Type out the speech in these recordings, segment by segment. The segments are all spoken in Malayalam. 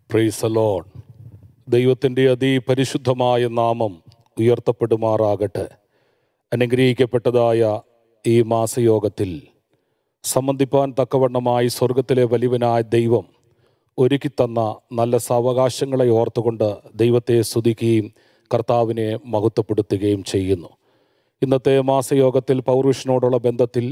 പ്രൈസ് ലോൺ ദൈവത്തിൻ്റെ അതിപരിശുദ്ധമായ നാമം ഉയർത്തപ്പെടുമാറാകട്ടെ അനുഗ്രഹിക്കപ്പെട്ടതായ ഈ മാസയോഗത്തിൽ സംബന്ധിപ്പാൻ തക്കവണ്ണമായി സ്വർഗത്തിലെ വലിയവനായ ദൈവം ഒരുക്കിത്തന്ന നല്ല സാവകാശങ്ങളെ ഓർത്തുകൊണ്ട് ദൈവത്തെ സ്തുതിക്കുകയും കർത്താവിനെ മഹത്വപ്പെടുത്തുകയും ചെയ്യുന്നു ഇന്നത്തെ മാസയോഗത്തിൽ പൗരുഷനോടുള്ള ബന്ധത്തിൽ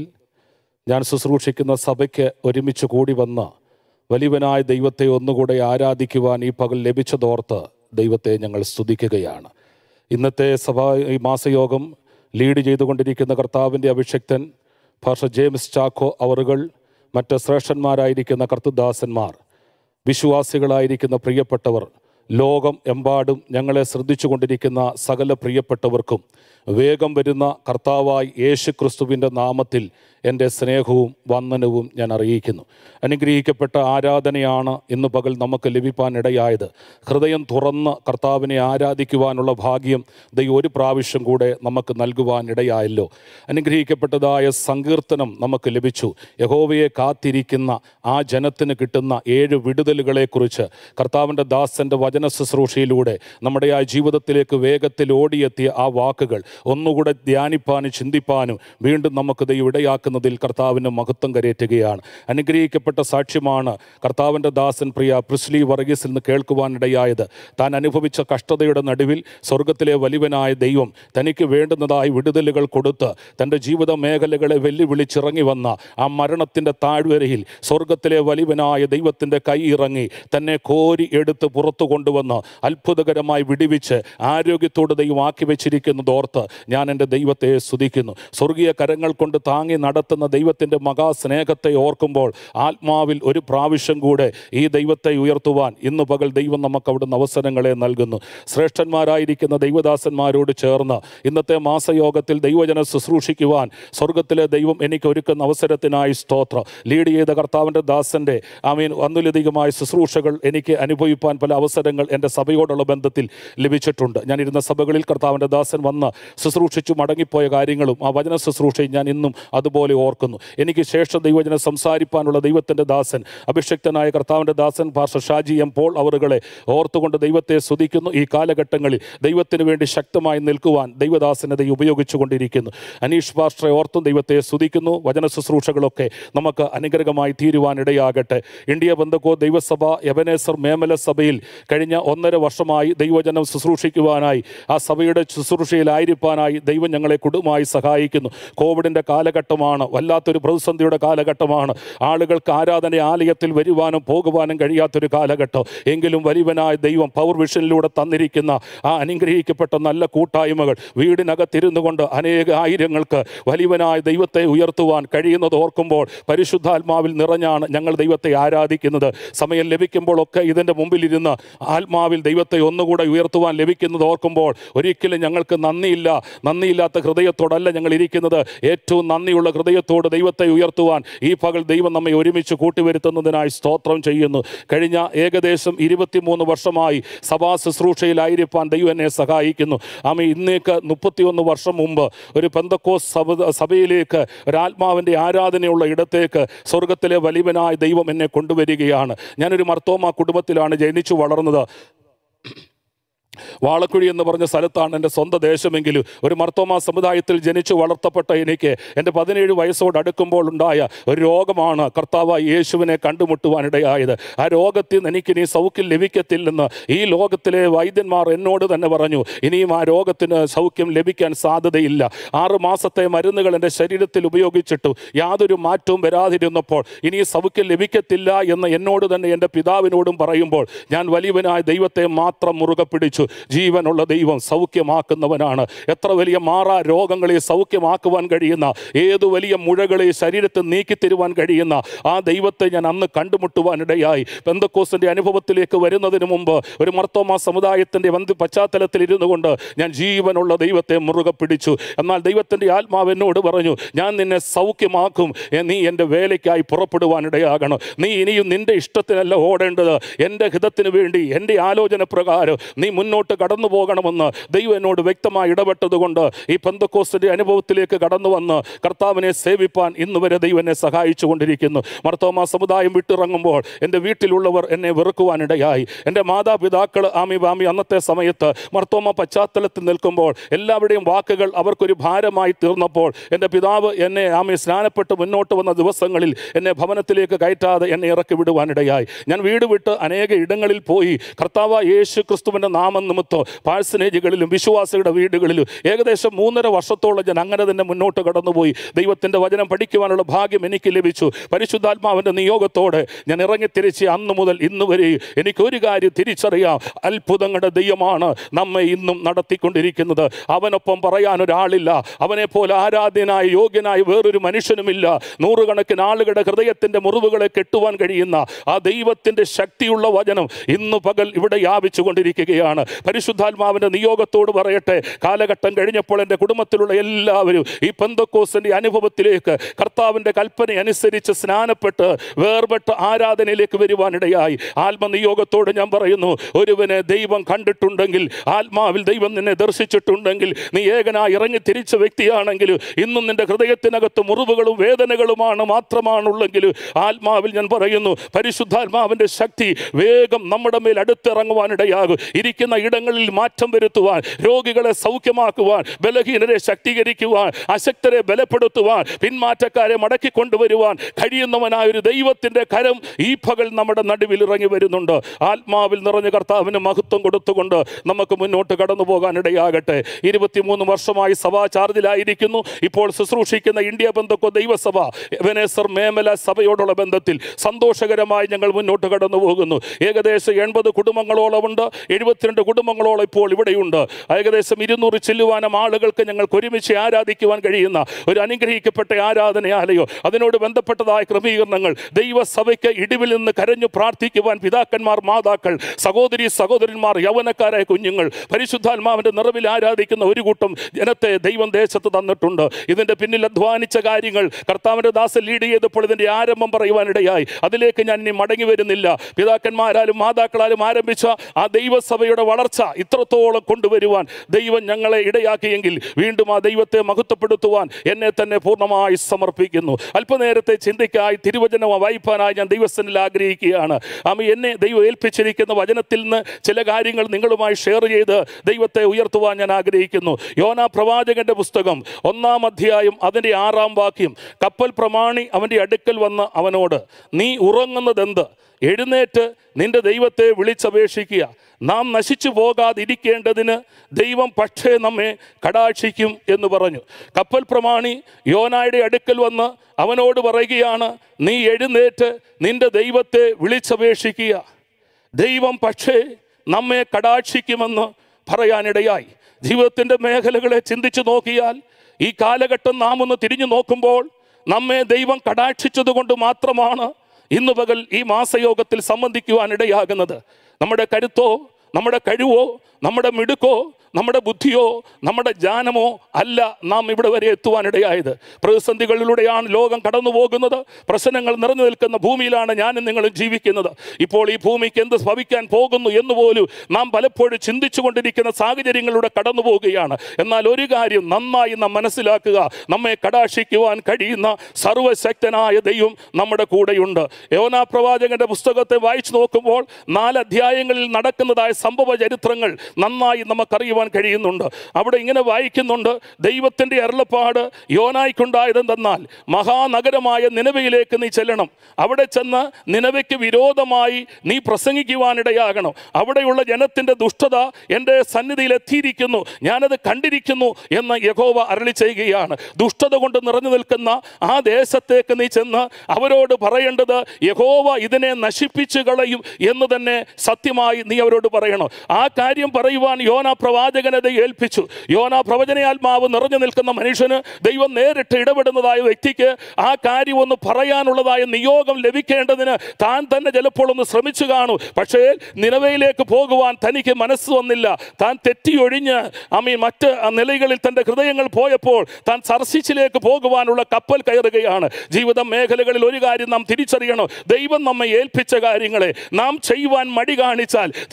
ഞാൻ ശുശ്രൂഷിക്കുന്ന സഭയ്ക്ക് ഒരുമിച്ച് കൂടി വന്ന് വലിയവനായ ദൈവത്തെ ഒന്നുകൂടെ ആരാധിക്കുവാൻ ഈ പകൽ ലഭിച്ചതോർത്ത് ദൈവത്തെ ഞങ്ങൾ സ്തുതിക്കുകയാണ് ഇന്നത്തെ സഭ ഈ മാസയോഗം ലീഡ് ചെയ്തുകൊണ്ടിരിക്കുന്ന കർത്താവിൻ്റെ അഭിഷക്തൻ ഭാഷ ജെയിംസ് ചാക്കോ അവറുകൾ മറ്റ് ശ്രേഷ്ഠന്മാരായിരിക്കുന്ന കർത്തുദാസന്മാർ വിശ്വാസികളായിരിക്കുന്ന പ്രിയപ്പെട്ടവർ ലോകം എമ്പാടും ഞങ്ങളെ ശ്രദ്ധിച്ചുകൊണ്ടിരിക്കുന്ന സകല പ്രിയപ്പെട്ടവർക്കും വേഗം വരുന്ന കർത്താവായി യേശു ക്രിസ്തുവിൻ്റെ നാമത്തിൽ എൻ്റെ സ്നേഹവും വന്ദനവും ഞാൻ അറിയിക്കുന്നു അനുഗ്രഹിക്കപ്പെട്ട ആരാധനയാണ് ഇന്ന് പകൽ നമുക്ക് ലഭിക്കാനിടയായത് ഹൃദയം തുറന്ന് കർത്താവിനെ ആരാധിക്കുവാനുള്ള ഭാഗ്യം ദൈവം ഒരു പ്രാവശ്യം കൂടെ നമുക്ക് നൽകുവാനിടയായല്ലോ അനുഗ്രഹിക്കപ്പെട്ടതായ സങ്കീർത്തനം നമുക്ക് ലഭിച്ചു യഹോവയെ കാത്തിരിക്കുന്ന ആ ജനത്തിന് കിട്ടുന്ന ഏഴ് വിടുതലുകളെക്കുറിച്ച് കർത്താവിൻ്റെ ദാസൻ്റെ വചന ശുശ്രൂഷയിലൂടെ നമ്മുടെ ആ ജീവിതത്തിലേക്ക് വേഗത്തിൽ ഓടിയെത്തിയ ആ വാക്കുകൾ ഒന്നുകൂടെ ധ്യാനിപ്പാനും ചിന്തിപ്പാനും വീണ്ടും നമുക്ക് ദൈവം ഇടയാക്കുന്നതിൽ കർത്താവിന് മഹത്വം കരയേറ്റുകയാണ് അനുഗ്രഹിക്കപ്പെട്ട സാക്ഷ്യമാണ് കർത്താവിൻ്റെ ദാസൻ പ്രിയ പ്രിസ്ലി വർഗീസിൽ നിന്ന് കേൾക്കുവാനിടയായത് താൻ അനുഭവിച്ച കഷ്ടതയുടെ നടുവിൽ സ്വർഗത്തിലെ വലിവനായ ദൈവം തനിക്ക് വേണ്ടുന്നതായി വിടുതലുകൾ കൊടുത്ത് തൻ്റെ ജീവിത മേഖലകളെ വെല്ലുവിളിച്ചിറങ്ങി വന്ന ആ മരണത്തിൻ്റെ താഴ്വരയിൽ സ്വർഗത്തിലെ വലിവനായ ദൈവത്തിൻ്റെ കൈ ഇറങ്ങി തന്നെ കോരി എടുത്ത് പുറത്തു കൊണ്ടുവന്ന് അത്ഭുതകരമായി വിടിവിച്ച് ആരോഗ്യത്തോട് ദൈവം ആക്കി വെച്ചിരിക്കുന്നതോർത്ത് ഞാൻ എൻ്റെ ദൈവത്തെ സ്തുതിക്കുന്നു സ്വർഗീയ കരങ്ങൾ കൊണ്ട് താങ്ങി നടത്തുന്ന ദൈവത്തിൻ്റെ മഹാസ്നേഹത്തെ ഓർക്കുമ്പോൾ ആത്മാവിൽ ഒരു പ്രാവശ്യം കൂടെ ഈ ദൈവത്തെ ഉയർത്തുവാൻ ഇന്ന് പകൽ ദൈവം നമുക്ക് അവിടുന്ന് അവസരങ്ങളെ നൽകുന്നു ശ്രേഷ്ഠന്മാരായിരിക്കുന്ന ദൈവദാസന്മാരോട് ചേർന്ന് ഇന്നത്തെ മാസയോഗത്തിൽ ദൈവജനം ശുശ്രൂഷിക്കുവാൻ സ്വർഗത്തിലെ ദൈവം എനിക്ക് ഒരുക്കുന്ന അവസരത്തിനായി സ്തോത്രം ലീഡ് ചെയ്ത കർത്താവിൻ്റെ ദാസൻ്റെ ആമീൻ ഒന്നിലധികമായ ശുശ്രൂഷകൾ എനിക്ക് അനുഭവിപ്പാൻ പല അവസരങ്ങൾ എൻ്റെ സഭയോടുള്ള ബന്ധത്തിൽ ലഭിച്ചിട്ടുണ്ട് ഞാനിരുന്ന സഭകളിൽ കർത്താവിൻ്റെ ദാസൻ വന്ന് ശുശ്രൂഷിച്ചു മടങ്ങിപ്പോയ കാര്യങ്ങളും ആ വചന ശുശ്രൂഷയും ഞാൻ ഇന്നും അതുപോലെ ഓർക്കുന്നു എനിക്ക് ശേഷം ദൈവജനം സംസാരിപ്പാനുള്ള ദൈവത്തിൻ്റെ ദാസൻ അഭിഷക്തനായ കർത്താവിൻ്റെ ദാസൻ ഭാഷ ഷാജി എം പോൾ അവറുകളെ ഓർത്തുകൊണ്ട് ദൈവത്തെ സ്തുതിക്കുന്നു ഈ കാലഘട്ടങ്ങളിൽ ദൈവത്തിന് വേണ്ടി ശക്തമായി നിൽക്കുവാൻ ദൈവദാസനെ ദൈവം ഉപയോഗിച്ചുകൊണ്ടിരിക്കുന്നു അനീഷ് പാസ്റ്ററെ ഓർത്തും ദൈവത്തെ സ്തുതിക്കുന്നു വചന ശുശ്രൂഷകളൊക്കെ നമുക്ക് അനുഗ്രഹമായി തീരുവാനിടയാകട്ടെ ഇന്ത്യ ബന്ധക്കോ ദൈവസഭ യവനേസർ മേമല സഭയിൽ കഴിഞ്ഞ ഒന്നര വർഷമായി ദൈവജനം ശുശ്രൂഷിക്കുവാനായി ആ സഭയുടെ ശുശ്രൂഷയിലായിരിക്കാനായി ദൈവം ഞങ്ങളെ കുടുംബമായി സഹായിക്കുന്നു കോവിഡിൻ്റെ കാലഘട്ടമാണ് വല്ലാത്തൊരു പ്രതിസന്ധിയുടെ കാലഘട്ടമാണ് ആളുകൾക്ക് ആരാധന ആലയത്തിൽ വരുവാനും പോകുവാനും കഴിയാത്തൊരു കാലഘട്ടം എങ്കിലും വലിയവനായ ദൈവം പവർ വിഷനിലൂടെ തന്നിരിക്കുന്ന ആ അനുഗ്രഹിക്കപ്പെട്ട നല്ല കൂട്ടായ്മകൾ വീടിനകത്തിരുന്നു കൊണ്ട് അനേക ആയിരങ്ങൾക്ക് വലിയവനായ ദൈവത്തെ ഉയർത്തുവാൻ കഴിയുന്നത് ഓർക്കുമ്പോൾ പരിശുദ്ധാത്മാവിൽ നിറഞ്ഞാണ് ഞങ്ങൾ ദൈവത്തെ ആരാധിക്കുന്നത് സമയം ലഭിക്കുമ്പോഴൊക്കെ ഇതിൻ്റെ മുമ്പിലിരുന്ന് ആത്മാവിൽ ദൈവത്തെ ഒന്നുകൂടെ ഉയർത്തുവാൻ ലഭിക്കുന്നത് ഓർക്കുമ്പോൾ ഒരിക്കലും ഞങ്ങൾക്ക് നന്ദിയില്ല നന്ദിയില്ലാത്ത ഹൃദയത്തോടല്ല ഞങ്ങൾ ഇരിക്കുന്നത് ഏറ്റവും നന്ദിയുള്ള ഹൃദയത്തോട് ദൈവത്തെ ഉയർത്തുവാൻ ഈ പകൽ ദൈവം നമ്മെ ഒരുമിച്ച് കൂട്ടിവരുത്തുന്നതിനായി സ്തോത്രം ചെയ്യുന്നു കഴിഞ്ഞ ഏകദേശം ഇരുപത്തിമൂന്ന് വർഷമായി സഭാ ശുശ്രൂഷയിലായിരിക്കാൻ ദൈവം എന്നെ സഹായിക്കുന്നു ആമ ഇന്നേക്ക് മുപ്പത്തിയൊന്ന് വർഷം മുമ്പ് ഒരു പെന്തക്കോസ് സഭ സഭയിലേക്ക് ഒരാത്മാവിൻ്റെ ആരാധനയുള്ള ഇടത്തേക്ക് സ്വർഗത്തിലെ വലിയവനായ ദൈവം എന്നെ കൊണ്ടുവരികയാണ് ഞാനൊരു മർത്തോമ കുടുംബത്തിലാണ് ജനിച്ചു വളർന്നത് വാളക്കുഴി എന്ന് പറഞ്ഞ സ്ഥലത്താണ് എൻ്റെ സ്വന്തം ദേശമെങ്കിലും ഒരു മർത്തോമ സമുദായത്തിൽ ജനിച്ചു വളർത്തപ്പെട്ട എനിക്ക് എൻ്റെ പതിനേഴ് വയസ്സോട് അടുക്കുമ്പോൾ ഉണ്ടായ ഒരു രോഗമാണ് കർത്താവായ യേശുവിനെ കണ്ടുമുട്ടുവാനിടയായത് ആ രോഗത്തിൽ നിന്ന് എനിക്ക് ഇനി സൗഖ്യം ലഭിക്കത്തില്ലെന്ന് ഈ ലോകത്തിലെ വൈദ്യന്മാർ എന്നോട് തന്നെ പറഞ്ഞു ഇനിയും ആ രോഗത്തിന് സൗഖ്യം ലഭിക്കാൻ സാധ്യതയില്ല ആറ് മാസത്തെ മരുന്നുകൾ എൻ്റെ ശരീരത്തിൽ ഉപയോഗിച്ചിട്ടു യാതൊരു മാറ്റവും വരാതിരുന്നപ്പോൾ ഇനി സൗഖ്യം ലഭിക്കത്തില്ല എന്ന് എന്നോട് തന്നെ എൻ്റെ പിതാവിനോടും പറയുമ്പോൾ ഞാൻ വലിയവനായ ദൈവത്തെ മാത്രം മുറുകെ പിടിച്ചു ജീവനുള്ള ദൈവം സൗഖ്യമാക്കുന്നവനാണ് എത്ര വലിയ മാറാ രോഗങ്ങളെ സൗഖ്യമാക്കുവാൻ കഴിയുന്ന ഏതു വലിയ മുഴകളെ ശരീരത്തിൽ നീക്കിത്തരുവാൻ കഴിയുന്ന ആ ദൈവത്തെ ഞാൻ അന്ന് കണ്ടുമുട്ടുവാനിടയായി പെന്തക്കോസിൻ്റെ അനുഭവത്തിലേക്ക് വരുന്നതിന് മുമ്പ് ഒരു മർത്തോമ സമുദായത്തിൻ്റെ വന്ത് പശ്ചാത്തലത്തിൽ ഇരുന്നു കൊണ്ട് ഞാൻ ജീവനുള്ള ദൈവത്തെ മുറുകെ പിടിച്ചു എന്നാൽ ദൈവത്തിൻ്റെ ആത്മാവ് എന്നോട് പറഞ്ഞു ഞാൻ നിന്നെ സൗഖ്യമാക്കും എ- നീ എൻ്റെ വേലയ്ക്കായി പുറപ്പെടുവാനിടയാകണം നീ ഇനിയും നിന്റെ ഇഷ്ടത്തിനല്ല ഓടേണ്ടത് എൻ്റെ ഹിതത്തിന് വേണ്ടി എൻ്റെ ആലോചന പ്രകാരം നീ മുന്നോട്ട് മുന്നോട്ട് കടന്നു പോകണമെന്ന് ദൈവം എന്നോട് വ്യക്തമായി ഇടപെട്ടതുകൊണ്ട് ഈ പെന്തക്കോസ്റ്റിൻ്റെ അനുഭവത്തിലേക്ക് കടന്നു വന്ന് കർത്താവിനെ സേവിപ്പാൻ ഇന്ന് വരെ ദൈവം എന്നെ സഹായിച്ചു കൊണ്ടിരിക്കുന്നു മർത്തോമ സമുദായം വിട്ടിറങ്ങുമ്പോൾ എൻ്റെ വീട്ടിലുള്ളവർ എന്നെ വെറുക്കുവാനിടയായി എൻ്റെ മാതാപിതാക്കൾ ആമി ബാമി അന്നത്തെ സമയത്ത് മർത്തോമ പശ്ചാത്തലത്തിൽ നിൽക്കുമ്പോൾ എല്ലാവരുടെയും വാക്കുകൾ അവർക്കൊരു ഭാരമായി തീർന്നപ്പോൾ എൻ്റെ പിതാവ് എന്നെ ആമി സ്നാനപ്പെട്ട് മുന്നോട്ട് വന്ന ദിവസങ്ങളിൽ എന്നെ ഭവനത്തിലേക്ക് കയറ്റാതെ എന്നെ ഇറക്കി വിടുവാനിടയായി ഞാൻ വീട് വിട്ട് അനേക ഇടങ്ങളിൽ പോയി കർത്താവ് യേശു ക്രിസ്തുവിൻ്റെ നാമം നിമിത്തം പാഴ്സനേജുകളിലും വിശ്വാസികളുടെ വീടുകളിലും ഏകദേശം മൂന്നര വർഷത്തോളം ഞാൻ അങ്ങനെ തന്നെ മുന്നോട്ട് കടന്നുപോയി ദൈവത്തിൻ്റെ വചനം പഠിക്കുവാനുള്ള ഭാഗ്യം എനിക്ക് ലഭിച്ചു പരിശുദ്ധാത്മാവിൻ്റെ നിയോഗത്തോടെ ഞാൻ ഇറങ്ങിത്തിരിച്ച് അന്ന് മുതൽ ഇന്ന് വരെ എനിക്ക് ഒരു കാര്യം തിരിച്ചറിയാം അത്ഭുതങ്ങളുടെ ദൈവമാണ് നമ്മെ ഇന്നും നടത്തിക്കൊണ്ടിരിക്കുന്നത് അവനൊപ്പം പറയാൻ ഒരാളില്ല അവനെ പോലെ ആരാധ്യനായ യോഗ്യനായ വേറൊരു മനുഷ്യനുമില്ല നൂറുകണക്കിന് ആളുകളുടെ ഹൃദയത്തിൻ്റെ മുറിവുകളെ കെട്ടുവാൻ കഴിയുന്ന ആ ദൈവത്തിൻ്റെ ശക്തിയുള്ള വചനം ഇന്ന് പകൽ ഇവിടെ വ്യാപിച്ചു കൊണ്ടിരിക്കുകയാണ് പരിശുദ്ധാത്മാവിൻ്റെ നിയോഗത്തോട് പറയട്ടെ കാലഘട്ടം കഴിഞ്ഞപ്പോൾ എൻ്റെ കുടുംബത്തിലുള്ള എല്ലാവരും ഈ പെന്തക്കോസിൻ്റെ അനുഭവത്തിലേക്ക് കർത്താവിൻ്റെ കൽപ്പന അനുസരിച്ച് സ്നാനപ്പെട്ട് വേർപെട്ട് ആരാധനയിലേക്ക് വരുവാനിടയായി ആത്മനിയോഗത്തോട് ഞാൻ പറയുന്നു ഒരുവനെ ദൈവം കണ്ടിട്ടുണ്ടെങ്കിൽ ആത്മാവിൽ ദൈവം നിന്നെ ദർശിച്ചിട്ടുണ്ടെങ്കിൽ നീ ഏകനായി ഇറങ്ങി തിരിച്ച വ്യക്തിയാണെങ്കിൽ ഇന്നും നിന്റെ ഹൃദയത്തിനകത്ത് മുറിവുകളും വേദനകളുമാണ് മാത്രമാണുള്ളെങ്കിൽ ആത്മാവിൽ ഞാൻ പറയുന്നു പരിശുദ്ധാത്മാവിൻ്റെ ശക്തി വേഗം നമ്മുടെ മേൽ അടുത്തിറങ്ങുവാനിടയാകും ഇരിക്കുന്ന ഇടങ്ങളിൽ മാറ്റം വരുത്തുവാൻ രോഗികളെ സൗഖ്യമാക്കുവാൻ ബലഹീനരെ ശക്തീകരിക്കുവാൻ അശക്തരെ ബലപ്പെടുത്തുവാൻ പിന്മാറ്റക്കാരെ മടക്കി കൊണ്ടുവരുവാൻ കഴിയുന്നവനായ ഒരു ദൈവത്തിൻ്റെ കരം ഈ പകൽ നമ്മുടെ നടുവിൽ ഇറങ്ങി വരുന്നുണ്ട് ആത്മാവിൽ നിറഞ്ഞ കർത്താവിന് മഹത്വം കൊടുത്തുകൊണ്ട് നമുക്ക് മുന്നോട്ട് കടന്നു പോകാനിടയാകട്ടെ ഇരുപത്തിമൂന്ന് വർഷമായി സഭാ ചാർജിലായിരിക്കുന്നു ഇപ്പോൾ ശുശ്രൂഷിക്കുന്ന ഇന്ത്യ ബന്ധക്കോ ദൈവസഭ വെനേസർ മേമല സഭയോടുള്ള ബന്ധത്തിൽ സന്തോഷകരമായി ഞങ്ങൾ മുന്നോട്ട് കടന്നു പോകുന്നു ഏകദേശം എൺപത് കുടുംബങ്ങളോളമുണ്ട് എഴുപത്തിരണ്ട് കുടുംബങ്ങളോളം ഇപ്പോൾ ഇവിടെയുണ്ട് ഏകദേശം ഇരുന്നൂറ് ചെല്ലുവാനം ആളുകൾക്ക് ഞങ്ങൾക്ക് ഒരുമിച്ച് ആരാധിക്കുവാൻ കഴിയുന്ന ഒരു അനുഗ്രഹിക്കപ്പെട്ട ആരാധനയാലയോ അതിനോട് ബന്ധപ്പെട്ടതായ ക്രമീകരണങ്ങൾ ദൈവസഭയ്ക്ക് ഇടിവിൽ നിന്ന് കരഞ്ഞു പ്രാർത്ഥിക്കുവാൻ പിതാക്കന്മാർ മാതാക്കൾ സഹോദരി സഹോദരന്മാർ യൗവനക്കാരായ കുഞ്ഞുങ്ങൾ പരിശുദ്ധാത്മാവിൻ്റെ നിറവിൽ ആരാധിക്കുന്ന ഒരു കൂട്ടം ജനത്തെ ദൈവം ദേശത്ത് തന്നിട്ടുണ്ട് ഇതിൻ്റെ പിന്നിൽ അധ്വാനിച്ച കാര്യങ്ങൾ കർത്താവിൻ്റെ ദാസൻ ലീഡ് ചെയ്തപ്പോൾ ഇതിൻ്റെ ആരംഭം പറയുവാനിടയായി അതിലേക്ക് ഞാൻ ഇനി മടങ്ങി വരുന്നില്ല പിതാക്കന്മാരാലും മാതാക്കളാലും ആരംഭിച്ച ആ ദൈവസഭയുടെ വളർച്ച ഇത്രത്തോളം കൊണ്ടുവരുവാൻ ദൈവം ഞങ്ങളെ ഇടയാക്കിയെങ്കിൽ വീണ്ടും ആ ദൈവത്തെ മഹത്വപ്പെടുത്തുവാൻ എന്നെ തന്നെ പൂർണ്ണമായി സമർപ്പിക്കുന്നു അല്പനേരത്തെ ചിന്തയ്ക്കായി തിരുവചനം വായിപ്പാനായി ഞാൻ ദൈവസ്ഥനിൽ ആഗ്രഹിക്കുകയാണ് ആമ എന്നെ ദൈവം ഏൽപ്പിച്ചിരിക്കുന്ന വചനത്തിൽ നിന്ന് ചില കാര്യങ്ങൾ നിങ്ങളുമായി ഷെയർ ചെയ്ത് ദൈവത്തെ ഉയർത്തുവാൻ ഞാൻ ആഗ്രഹിക്കുന്നു യോന പ്രവാചകന്റെ പുസ്തകം ഒന്നാം അധ്യായം അതിൻ്റെ ആറാം വാക്യം കപ്പൽ പ്രമാണി അവൻ്റെ അടുക്കൽ വന്ന് അവനോട് നീ ഉറങ്ങുന്നതെന്ത് എഴുന്നേറ്റ് നിന്റെ ദൈവത്തെ വിളിച്ചപേക്ഷിക്കുക നാം നശിച്ചു പോകാതിരിക്കേണ്ടതിന് ദൈവം പക്ഷേ നമ്മെ കടാക്ഷിക്കും എന്ന് പറഞ്ഞു കപ്പൽ പ്രമാണി യോനായുടെ അടുക്കൽ വന്ന് അവനോട് പറയുകയാണ് നീ എഴുന്നേറ്റ് നിന്റെ ദൈവത്തെ വിളിച്ചപേക്ഷിക്കുക ദൈവം പക്ഷേ നമ്മെ കടാക്ഷിക്കുമെന്ന് പറയാനിടയായി ജീവിതത്തിൻ്റെ മേഖലകളെ ചിന്തിച്ചു നോക്കിയാൽ ഈ കാലഘട്ടം നാം ഒന്ന് തിരിഞ്ഞു നോക്കുമ്പോൾ നമ്മെ ദൈവം കടാക്ഷിച്ചതുകൊണ്ട് മാത്രമാണ് ഇന്ന് പകൽ ഈ മാസയോഗത്തിൽ സംബന്ധിക്കുവാൻ ഇടയാകുന്നത് നമ്മുടെ കരുത്തോ നമ്മുടെ കഴിവോ നമ്മുടെ മിടുക്കോ നമ്മുടെ ബുദ്ധിയോ നമ്മുടെ ജ്ഞാനമോ അല്ല നാം ഇവിടെ വരെ എത്തുവാനിടയായത് പ്രതിസന്ധികളിലൂടെയാണ് ലോകം കടന്നു പോകുന്നത് പ്രശ്നങ്ങൾ നിറഞ്ഞു നിൽക്കുന്ന ഭൂമിയിലാണ് ഞാനും നിങ്ങളും ജീവിക്കുന്നത് ഇപ്പോൾ ഈ ഭൂമിക്ക് എന്ത് ഭവിക്കാൻ പോകുന്നു എന്ന് പോലും നാം പലപ്പോഴും ചിന്തിച്ചു കൊണ്ടിരിക്കുന്ന സാഹചര്യങ്ങളിലൂടെ കടന്നു പോവുകയാണ് എന്നാൽ ഒരു കാര്യം നന്നായി നാം മനസ്സിലാക്കുക നമ്മെ കടാക്ഷിക്കുവാൻ കഴിയുന്ന സർവശക്തനായ ദൈവം നമ്മുടെ കൂടെയുണ്ട് യോനാ പ്രവാചകന്റെ പുസ്തകത്തെ വായിച്ചു നോക്കുമ്പോൾ നാല് അധ്യായങ്ങളിൽ നടക്കുന്നതായ സംഭവ ചരിത്രങ്ങൾ നന്നായി നമുക്കറിയുവാൻ കഴിയുന്നുണ്ട് അവിടെ ഇങ്ങനെ വായിക്കുന്നുണ്ട് ദൈവത്തിൻ്റെ അരുളപ്പാട് യോനായിക്കുണ്ടായതെന്തെന്നാൽ മഹാനഗരമായ നിലവയിലേക്ക് നീ ചെല്ലണം അവിടെ ചെന്ന് നിലവയ്ക്ക് വിരോധമായി നീ പ്രസംഗിക്കുവാനിടയാകണം അവിടെയുള്ള ജനത്തിൻ്റെ ദുഷ്ടത എൻ്റെ സന്നിധിയിൽ എത്തിയിരിക്കുന്നു ഞാനത് കണ്ടിരിക്കുന്നു എന്ന് യഹോവ അരളി ചെയ്യുകയാണ് ദുഷ്ടത കൊണ്ട് നിറഞ്ഞു നിൽക്കുന്ന ആ ദേശത്തേക്ക് നീ ചെന്ന് അവരോട് പറയേണ്ടത് യഹോവ ഇതിനെ നശിപ്പിച്ചു കളയും എന്ന് തന്നെ സത്യമായി നീ അവരോട് പറയണം ആ കാര്യം പറയുവാൻ യോന പ്രവാചകനെ ദൈവം ഏൽപ്പിച്ചു യോന പ്രവചനയാത്മാവ് നിറഞ്ഞു നിൽക്കുന്ന മനുഷ്യന് ദൈവം നേരിട്ട് ഇടപെടുന്നതായ വ്യക്തിക്ക് ആ കാര്യം ഒന്ന് പറയാനുള്ളതായ നിയോഗം ലഭിക്കേണ്ടതിന് താൻ തന്നെ ചിലപ്പോൾ ഒന്ന് ശ്രമിച്ചു കാണൂ പക്ഷേ നിലവയിലേക്ക് പോകുവാൻ തനിക്ക് മനസ്സ് വന്നില്ല താൻ തെറ്റിയൊഴിഞ്ഞ് അമ്മി മറ്റ് നിലകളിൽ തൻ്റെ ഹൃദയങ്ങൾ പോയപ്പോൾ താൻ സർസിച്ചിലേക്ക് പോകുവാനുള്ള കപ്പൽ കയറുകയാണ് ജീവിത മേഖലകളിൽ ഒരു കാര്യം നാം തിരിച്ചറിയണം ദൈവം നമ്മെ ഏൽപ്പിച്ച കാര്യങ്ങളെ നാം ചെയ്യുവാൻ മടി കാണിച്ചാൽ തീർച്ചയായും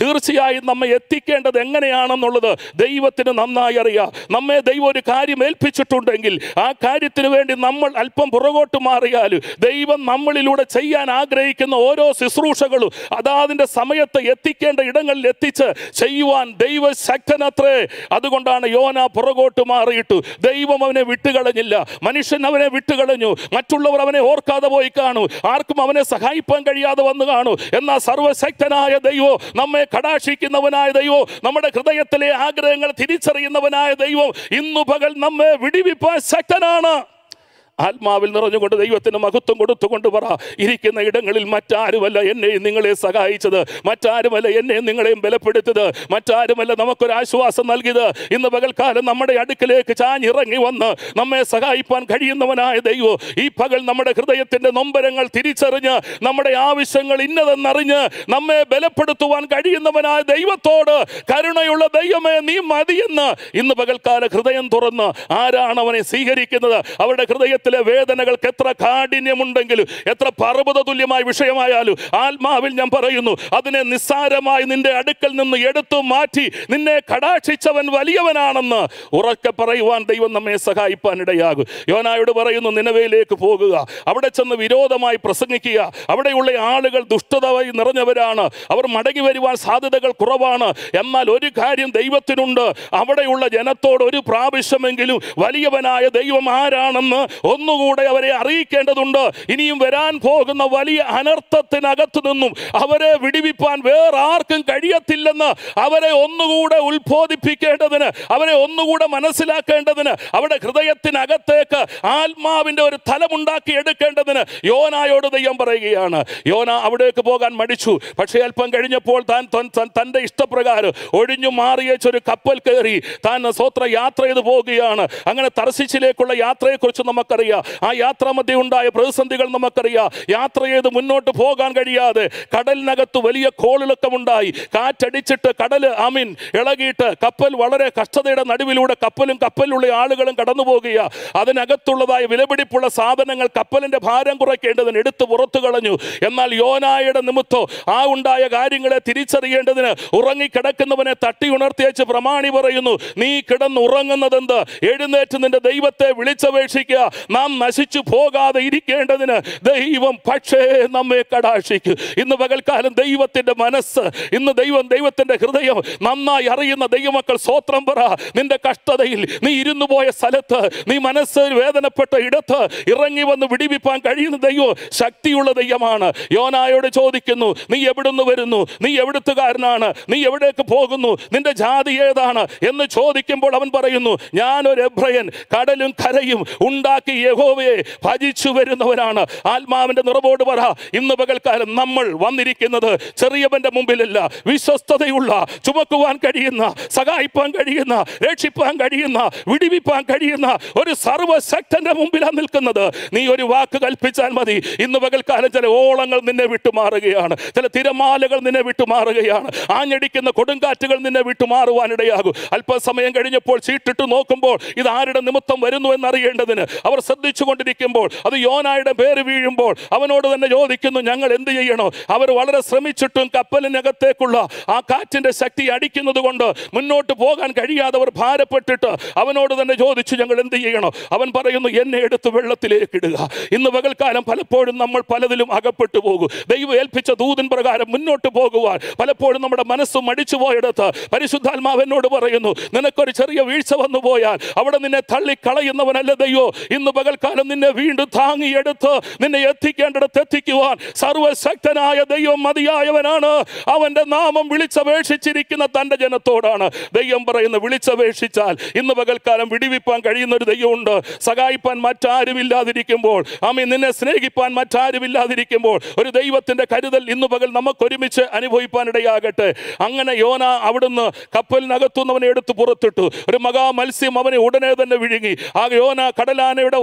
തീർച്ചയായും നമ്മെ എത്തിക്കേണ്ടത് എങ്ങനെയാണെന്നുള്ളത് ദൈവത്തിന് നന്നായി അറിയാം നമ്മെ ദൈവം ഒരു കാര്യം ഏൽപ്പിച്ചിട്ടുണ്ടെങ്കിൽ ആ കാര്യത്തിന് വേണ്ടി നമ്മൾ അല്പം പുറകോട്ട് മാറിയാൽ ദൈവം നമ്മളിലൂടെ ചെയ്യാൻ ആഗ്രഹിക്കുന്ന ഓരോ ശുശ്രൂഷകളും അതാതിൻ്റെ സമയത്ത് എത്തിക്കേണ്ട ഇടങ്ങളിൽ എത്തിച്ച് ചെയ്യുവാൻ ദൈവശക്തനത്രേ അതുകൊണ്ടാണ് യോന പുറകോട്ട് മാറിയിട്ടു ദൈവം അവനെ വിട്ടുകളഞ്ഞില്ല മനുഷ്യൻ അവനെ വിട്ടുകളഞ്ഞു മറ്റുള്ളവർ അവനെ ഓർക്കാതെ പോയി കാണൂ ആർക്കും അവനെ സഹായിപ്പാൻ കഴിയാതെ വന്നു കാണൂ എന്നാൽ സർവശക്തനായ ദൈവം നമ്മെ കടാക്ഷിക്കുന്നവനായ ദൈവം നമ്മുടെ ഹൃദയത്തിലെ ആഗ്രഹങ്ങൾ തിരിച്ചറിയുന്നവനായ ദൈവം ഇന്നു പകൽ നമ്മെ വിടിവിപ്പാൻ ശക്തനാണ് ആത്മാവിൽ നിറഞ്ഞുകൊണ്ട് ദൈവത്തിന് മഹത്വം കൊടുത്തുകൊണ്ട് പറ ഇരിക്കുന്ന ഇടങ്ങളിൽ മറ്റാരുമല്ല എന്നെയും നിങ്ങളെ സഹായിച്ചത് മറ്റാരുമല്ല എന്നെയും നിങ്ങളെയും ബലപ്പെടുത്തത് മറ്റാരുമല്ല നമുക്കൊരു ആശ്വാസം നൽകിയത് ഇന്ന് പകൽക്കാലം നമ്മുടെ അടുക്കിലേക്ക് ചാഞ്ഞിറങ്ങി വന്ന് നമ്മെ സഹായിപ്പാൻ കഴിയുന്നവനായ ദൈവം ഈ പകൽ നമ്മുടെ ഹൃദയത്തിന്റെ നൊമ്പരങ്ങൾ തിരിച്ചറിഞ്ഞ് നമ്മുടെ ആവശ്യങ്ങൾ ഇന്നതെന്നറിഞ്ഞ് നമ്മെ ബലപ്പെടുത്തുവാൻ കഴിയുന്നവനായ ദൈവത്തോട് കരുണയുള്ള ദൈവമേ നീ മതിയെന്ന് ഇന്ന് പകൽക്കാല ഹൃദയം തുറന്ന് ആരാണ് അവനെ സ്വീകരിക്കുന്നത് അവരുടെ ഹൃദയത്തിലെ വേദനകൾക്ക് എത്ര കാഠിന്യമുണ്ടെങ്കിലും എത്ര പർവ്വത തുല്യമായ വിഷയമായാലും ആത്മാവിൽ ഞാൻ പറയുന്നു അതിനെ നിസ്സാരമായി നിന്റെ അടുക്കൽ നിന്ന് എടുത്തു മാറ്റി നിന്നെ കടാക്ഷിച്ചവൻ വലിയവനാണെന്ന് ഉറക്കെ പറയുവാൻ ദൈവം നമ്മെ സഹായിപ്പാൻ ഇടയാകും യോനായോട് പറയുന്നു നിലവയിലേക്ക് പോകുക അവിടെ ചെന്ന് വിരോധമായി പ്രസംഗിക്കുക അവിടെയുള്ള ആളുകൾ ദുഷ്ടതയായി നിറഞ്ഞവരാണ് അവർ മടങ്ങി വരുവാൻ സാധ്യതകൾ കുറവാണ് എന്നാൽ ഒരു കാര്യം ദൈവത്തിനുണ്ട് അവിടെയുള്ള ജനത്തോട് ഒരു പ്രാവശ്യമെങ്കിലും വലിയവനായ ദൈവം ആരാണെന്ന് ഒന്നുകൂടെ അവരെ അറിയിക്കേണ്ടതുണ്ട് ഇനിയും വരാൻ പോകുന്ന വലിയ അനർത്ഥത്തിനകത്തു നിന്നും അവരെ വിടിവിപ്പാൻ വേറെ ആർക്കും കഴിയത്തില്ലെന്ന് അവരെ ഒന്നുകൂടെ ഉത്ബോധിപ്പിക്കേണ്ടതിന് അവരെ ഒന്നുകൂടെ മനസ്സിലാക്കേണ്ടതിന് അവരുടെ ഹൃദയത്തിനകത്തേക്ക് ആത്മാവിന്റെ ഒരു തലമുണ്ടാക്കി എടുക്കേണ്ടതിന് യോനായോട് ദൈവം പറയുകയാണ് യോന അവിടേക്ക് പോകാൻ മടിച്ചു പക്ഷേ അല്പം കഴിഞ്ഞപ്പോൾ താൻ തൻ- തൻ- തന്റെ ഇഷ്ടപ്രകാരം ഒഴിഞ്ഞു മാറിയേച്ചൊരു കപ്പൽ കയറി താൻ സ്വത്ര യാത്ര ചെയ്ത് പോവുകയാണ് അങ്ങനെ തർശിച്ചിലേക്കുള്ള യാത്രയെക്കുറിച്ച് നമുക്കറിയാം ആ യാത്രാമധ്യ ഉണ്ടായ പ്രതിസന്ധികൾ നമുക്കറിയാം യാത്ര ചെയ്ത് മുന്നോട്ട് പോകാൻ കഴിയാതെ കടലിനകത്ത് വലിയ കോളിളക്കമുണ്ടായി കാറ്റടിച്ചിട്ട് കടൽ ആമീൻ ഇളകിയിട്ട് കപ്പൽ വളരെ കഷ്ടതയുടെ നടുവിലൂടെ കപ്പലും കപ്പലിലുള്ള ആളുകളും കടന്നു പോകുക അതിനകത്തുള്ളതായ വിലപിടിപ്പുള്ള സാധനങ്ങൾ കപ്പലിന്റെ ഭാരം കുറയ്ക്കേണ്ടതിന് എടുത്ത് പുറത്തു കളഞ്ഞു എന്നാൽ യോനായുടെ നിമിത്തം ആ ഉണ്ടായ കാര്യങ്ങളെ തിരിച്ചറിയേണ്ടതിന് ഉറങ്ങിക്കിടക്കുന്നവനെ തട്ടി ഉണർത്തിയച്ച് പ്രമാണി പറയുന്നു നീ കിടന്ന് ഉറങ്ങുന്നതെന്ത് എഴുന്നേറ്റ് നിന്റെ ദൈവത്തെ വിളിച്ചപേക്ഷിക്കുക നാം നശിച്ചു പോകാതെ ഇരിക്കേണ്ടതിന് ദൈവം പക്ഷേ നമ്മെ കടാക്ഷിക്കും ഇന്ന് പകൽക്കാലം ദൈവത്തിന്റെ മനസ്സ് ഇന്ന് ദൈവം ദൈവത്തിന്റെ ഹൃദയം നന്നായി അറിയുന്ന ദൈവമക്കൾ സ്വത്രം പറ നിന്റെ കഷ്ടതയിൽ നീ ഇരുന്നു പോയ സ്ഥലത്ത് നീ മനസ്സ് വേദനപ്പെട്ട ഇടത്ത് ഇറങ്ങി വന്ന് വിടിവിപ്പാൻ കഴിയുന്ന ദൈവം ശക്തിയുള്ള ദൈവമാണ് യോനായോട് ചോദിക്കുന്നു നീ എവിടുന്ന് വരുന്നു നീ എവിടുത്തുകാരനാണ് നീ എവിടേക്ക് പോകുന്നു നിന്റെ ജാതി ഏതാണ് എന്ന് ചോദിക്കുമ്പോൾ അവൻ പറയുന്നു ഞാനൊരു എബ്രയൻ കടലും കരയും ഉണ്ടാക്കി യഹോവയെ ഭജിച്ചു വരുന്നവനാണ് ആത്മാവിന്റെ നിറവോട് പറ ഇന്ന് പകൽക്കാലം നമ്മൾ വന്നിരിക്കുന്നത് ചെറിയവന്റെ മുമ്പിലല്ല വിശ്വസ്തതയുള്ള ചുമക്കുവാൻ കഴിയുന്ന സഹായിപ്പാൻ കഴിയുന്ന രക്ഷിപ്പാൻ കഴിയുന്ന വിടിവിപ്പാൻ കഴിയുന്ന ഒരു സർവശക്തന്റെ മുമ്പിലാണ് നിൽക്കുന്നത് നീ ഒരു വാക്ക് കൽപ്പിച്ചാൽ മതി ഇന്ന് പകൽക്കാലം ചില ഓളങ്ങൾ നിന്നെ വിട്ടുമാറുകയാണ് ചില തിരമാലകൾ നിന്നെ വിട്ടുമാറുകയാണ് ആഞ്ഞടിക്കുന്ന കൊടുങ്കാറ്റുകൾ നിന്നെ വിട്ടുമാറുവാനിടയാകും അല്പസമയം കഴിഞ്ഞപ്പോൾ ചീട്ടിട്ട് നോക്കുമ്പോൾ ഇത് ആരുടെ നിമിത്തം വരുന്നു എന്നറിയേണ്ടതിന് അവർ ശ്രദ്ധിച്ചു കൊണ്ടിരിക്കുമ്പോൾ അത് യോനായുടെ പേര് വീഴുമ്പോൾ അവനോട് തന്നെ ചോദിക്കുന്നു ഞങ്ങൾ എന്ത് ചെയ്യണോ അവർ വളരെ ശ്രമിച്ചിട്ടും കപ്പലിനകത്തേക്കുള്ള ആ കാറ്റിന്റെ ശക്തി അടിക്കുന്നത് കൊണ്ട് മുന്നോട്ട് പോകാൻ കഴിയാതെ അവർ ഭാരപ്പെട്ടിട്ട് അവനോട് തന്നെ ചോദിച്ചു ഞങ്ങൾ എന്ത് ചെയ്യണോ അവൻ പറയുന്നു എന്നെ എടുത്ത് വെള്ളത്തിലേക്ക് ഇടുക ഇന്ന് പകൽക്കാലം പലപ്പോഴും നമ്മൾ പലതിലും അകപ്പെട്ടു പോകും ദൈവം ഏൽപ്പിച്ച ദൂതൻ പ്രകാരം മുന്നോട്ട് പോകുവാൻ പലപ്പോഴും നമ്മുടെ മനസ്സ് മടിച്ചു പോയെടുത്ത് പരിശുദ്ധാത്മാവ് എന്നോട് പറയുന്നു നിനക്കൊരു ചെറിയ വീഴ്ച വന്നു പോയാൽ അവിടെ നിന്നെ തള്ളിക്കളയുന്നവനല്ല ദൈവോ ഇന്ന് പകൽക്കാലം നിന്നെ വീണ്ടും താങ്ങിയെടുത്ത് നിന്നെ എത്തിക്കേണ്ടിടത്ത് എത്തിക്കുവാൻ സർവശക്തനായ ദൈവം മതിയായവനാണ് അവന്റെ നാമം വിളിച്ചപേക്ഷിച്ചിരിക്കുന്ന തന്റെ ജനത്തോടാണ് ദൈവം പറയുന്നത് വിളിച്ചപേക്ഷിച്ചാൽ ഇന്ന് പകൽക്കാലം വിടിവിപ്പാൻ കഴിയുന്ന ഒരു ദൈവമുണ്ട് സഹായിപ്പാൻ മറ്റാരുമില്ലാതിരിക്കുമ്പോൾ ആമി നിന്നെ സ്നേഹിപ്പാൻ മറ്റാരുമില്ലാതിരിക്കുമ്പോൾ ഒരു ദൈവത്തിന്റെ കരുതൽ ഇന്ന് പകൽ നമുക്ക് ഒരുമിച്ച് അനുഭവിപ്പാനിടയാകട്ടെ അങ്ങനെ യോന അവിടുന്ന് കപ്പലിനകത്തുനിന്ന് അവനെ എടുത്ത് പുറത്തിട്ടു ഒരു മഹാ മത്സ്യം അവനെ ഉടനെ തന്നെ വിഴുങ്ങി ആ യോന കടലാനയുടെ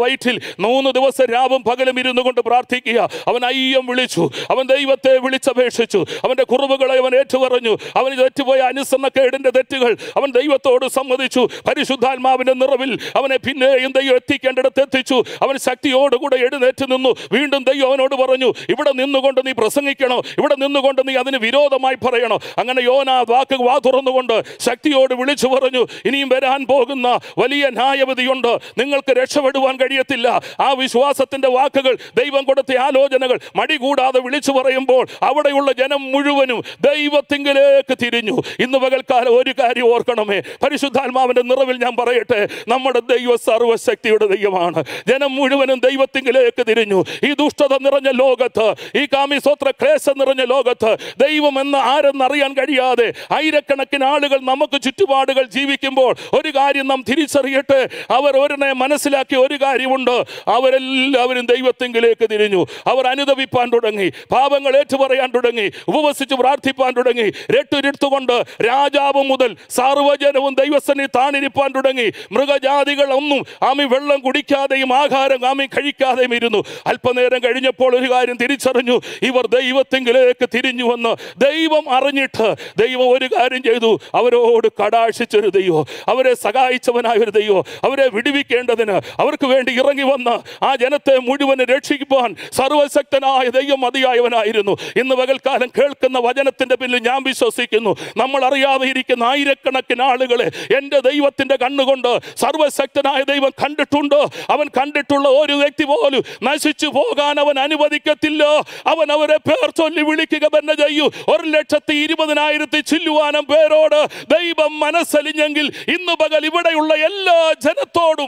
വയറ്റിൽ മൂന്ന് ദിവസം രാവും പകലും ഇരുന്നു കൊണ്ട് പ്രാർത്ഥിക്കുക അവൻ അയ്യം വിളിച്ചു അവൻ ദൈവത്തെ വിളിച്ചപേക്ഷിച്ചു അവന്റെ കുറവുകളെ അവൻ ഏറ്റുപറഞ്ഞു അവന് തെറ്റുപോയ അനുസരണക്കേടിന്റെ തെറ്റുകൾ അവൻ ദൈവത്തോട് സമ്മതിച്ചു പരിശുദ്ധാത്മാവിന്റെ നിറവിൽ അവനെ പിന്നെയും ദൈവം എത്തിക്കേണ്ടിടത്ത് എത്തിച്ചു അവൻ ശക്തിയോടുകൂടെ എഴുന്നേറ്റ് നിന്നു വീണ്ടും ദൈവം അവനോട് പറഞ്ഞു ഇവിടെ നിന്നുകൊണ്ട് നീ പ്രസംഗിക്കണോ ഇവിടെ നിന്നുകൊണ്ട് നീ അതിന് വിരോധമായി പറയണോ അങ്ങനെ യോന വാക്ക് വാ തുറന്നുകൊണ്ട് ശക്തിയോട് വിളിച്ചു പറഞ്ഞു ഇനിയും വരാൻ പോകുന്ന വലിയ ന്യായവിധിയുണ്ട് നിങ്ങൾക്ക് രക്ഷപ്പെടുവാൻ കഴിയത്തില്ല ആ വിശ്വാസത്തിന്റെ വാക്കുകൾ ദൈവം കൊടുത്ത ആലോചനകൾ മടി കൂടാതെ വിളിച്ചു പറയുമ്പോൾ അവിടെയുള്ള ജനം മുഴുവനും ദൈവത്തിങ്കിലേക്ക് തിരിഞ്ഞു ഇന്ന് പകൽക്കാലം ഒരു കാര്യം ഓർക്കണമേ പരിശുദ്ധാത്മാവിന്റെ നിറവിൽ ഞാൻ പറയട്ടെ നമ്മുടെ ദൈവ സർവശക്തിയുടെ ദൈവമാണ് ജനം മുഴുവനും ദൈവത്തിങ്കിലേക്ക് തിരിഞ്ഞു ഈ ദുഷ്ടത നിറഞ്ഞ ലോകത്ത് ഈ കാമിസ്വത്ര ക്ലേശം നിറഞ്ഞ ലോകത്ത് ദൈവം എന്ന് ആരെന്നറിയാൻ കഴിയാതെ ആയിരക്കണക്കിന് ആളുകൾ നമുക്ക് ചുറ്റുപാടുകൾ ജീവിക്കുമ്പോൾ ഒരു കാര്യം നാം തിരിച്ചറിയട്ടെ അവർ ഒരിനെ മനസ്സിലാക്കിയ ഒരു കാര്യമുണ്ട് അവരെല്ലാവരും ദൈവത്തെങ്കിലേക്ക് തിരിഞ്ഞു അവർ അനുദവിപ്പാൻ തുടങ്ങി പാപങ്ങൾ ഏറ്റുപറയാൻ തുടങ്ങി ഉപവസിച്ച് പ്രാർത്ഥിപ്പാൻ തുടങ്ങി രട്ടുരുത്തുകൊണ്ട് രാജാവ് മുതൽ സർവ്വജനവും ദൈവസന്നി താണിരിപ്പാൻ തുടങ്ങി മൃഗജാതികൾ ഒന്നും ആമി വെള്ളം കുടിക്കാതെയും ആഹാരം ആമി കഴിക്കാതെയും ഇരുന്നു അല്പനേരം കഴിഞ്ഞപ്പോൾ ഒരു കാര്യം തിരിച്ചറിഞ്ഞു ഇവർ ദൈവത്തെങ്കിലേക്ക് തിരിഞ്ഞു വന്ന് ദൈവം അറിഞ്ഞിട്ട് ദൈവം ഒരു കാര്യം ചെയ്തു അവരോട് കടാക്ഷിച്ചൊരു ദൈവം അവരെ സഹായിച്ചവനായ ഒരു ദൈവം അവരെ വിടുവിക്കേണ്ടതിന് അവർക്ക് വേണ്ടി ഇറങ്ങി വന്ന് ആ ജനത്തെ മുഴുവൻ രക്ഷിക്കുവാൻ സർവശക്തനായ ദൈവം മതിയായവനായിരുന്നു ഇന്ന് പകൽക്കാലം കേൾക്കുന്ന വചനത്തിന്റെ പിന്നിൽ ഞാൻ വിശ്വസിക്കുന്നു നമ്മൾ അറിയാതെ ഇരിക്കുന്ന ആയിരക്കണക്കിന് ആളുകളെ എൻ്റെ ദൈവത്തിന്റെ കണ്ണുകൊണ്ട് സർവശക്തനായ ദൈവം കണ്ടിട്ടുണ്ട് അവൻ കണ്ടിട്ടുള്ള ഒരു വ്യക്തി പോലും നശിച്ചു പോകാൻ അവൻ അനുവദിക്കത്തില്ല അവൻ അവരെ പേർ ചൊല്ലി വിളിക്കുക തന്നെ ചെയ്യൂ ഒരു ലക്ഷത്തി ഇരുപതിനായിരത്തി ചില്ലുവാനം പേരോട് ദൈവം മനസ്സലിഞ്ഞെങ്കിൽ ഇന്ന് പകൽ ഇവിടെയുള്ള എല്ലാ ജനത്തോടും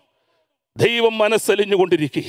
ദൈവം മനസ്സലിഞ്ഞുകൊണ്ടിരിക്കുക